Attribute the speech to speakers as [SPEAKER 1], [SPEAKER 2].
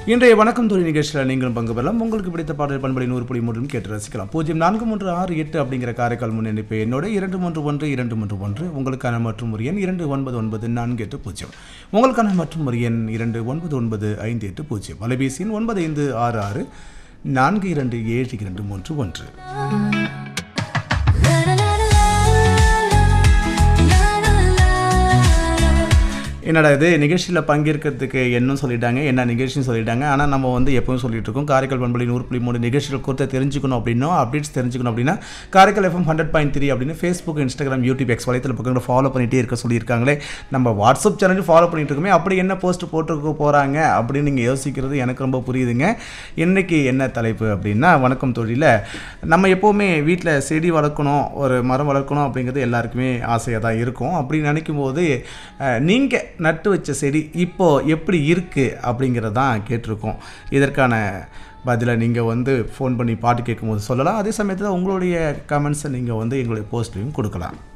[SPEAKER 1] இன்றைய வணக்கம் தொழில் நிகழ்ச்சியில் நீங்களும் பங்கு பெறலாம் உங்களுக்கு பிடித்த பாடல் பண்பலை நூறு புள்ளி மூன்றும் கேட்டு ரசிக்கலாம் பூஜ்ஜியம் நான்கு மூன்று ஆறு எட்டு அப்படிங்கிற காரைக்கால் முன்னெடுப்பு என்னோட இரண்டு மூன்று ஒன்று இரண்டு மூன்று ஒன்று உங்களுக்கான மற்றும் ஒரு எண் இரண்டு ஒன்பது ஒன்பது நான்கு எட்டு பூஜ்ஜியம் உங்களுக்கான மற்றும் ஒரு எண் இரண்டு ஒன்பது ஒன்பது ஐந்து எட்டு பூஜ்ஜியம் அலைபேசி எண் ஒன்பது ஐந்து ஆறு ஆறு நான்கு இரண்டு ஏழு இரண்டு மூன்று ஒன்று என்னடா இது நிகழ்ச்சியில் பங்கேற்கிறதுக்கு என்னன்னு சொல்லிட்டாங்க என்ன நிகழ்ச்சின்னு சொல்லிட்டாங்க ஆனால் நம்ம வந்து எப்பவும் சொல்லிட்டு இருக்கோம் காரைக்கால் பண்பலி நூறு புள்ளி மூணு நிகழ்ச்சிகள் குறித்து தெரிஞ்சுக்கணும் அப்படின்னா அப்டேட்ஸ் தெரிஞ்சுக்கணும் அப்படின்னா Karaikal FM hundred point three அப்படின்னு ஃபேஸ்புக் இன்ஸ்டாகிராம் யூடியூப் எக்ஸ் வலைத்தள பக்கங்களை ஃபாலோ பண்ணிகிட்டே இருக்க சொல்லியிருக்காங்களே நம்ம வாட்ஸ்அப் சேனல் ஃபாலோ பண்ணிட்டு இருக்கோமே அப்படி என்ன போஸ்ட் போட்டுருக்க போகிறாங்க அப்படின்னு நீங்கள் யோசிக்கிறது எனக்கு ரொம்ப புரியுதுங்க இன்னைக்கு என்ன தலைப்பு அப்படின்னா வணக்கம் தொழில நம்ம எப்போவுமே வீட்டில் செடி வளர்க்கணும் ஒரு மரம் வளர்க்கணும் அப்படிங்கிறது எல்லாருக்குமே ஆசையாக தான் இருக்கும் அப்படி நினைக்கும் போது நீங்கள் நட்டு வச்ச செடி இப்போ எப்படி இருக்குது அப்படிங்கிறத தான் கேட்டிருக்கோம் இதற்கான பதிலை நீங்கள் வந்து ஃபோன் பண்ணி பாட்டு கேட்கும்போது சொல்லலாம் அதே சமயத்தில் உங்களுடைய கமெண்ட்ஸை நீங்கள் வந்து எங்களுடைய போஸ்ட்லையும் கொடுக்கலாம்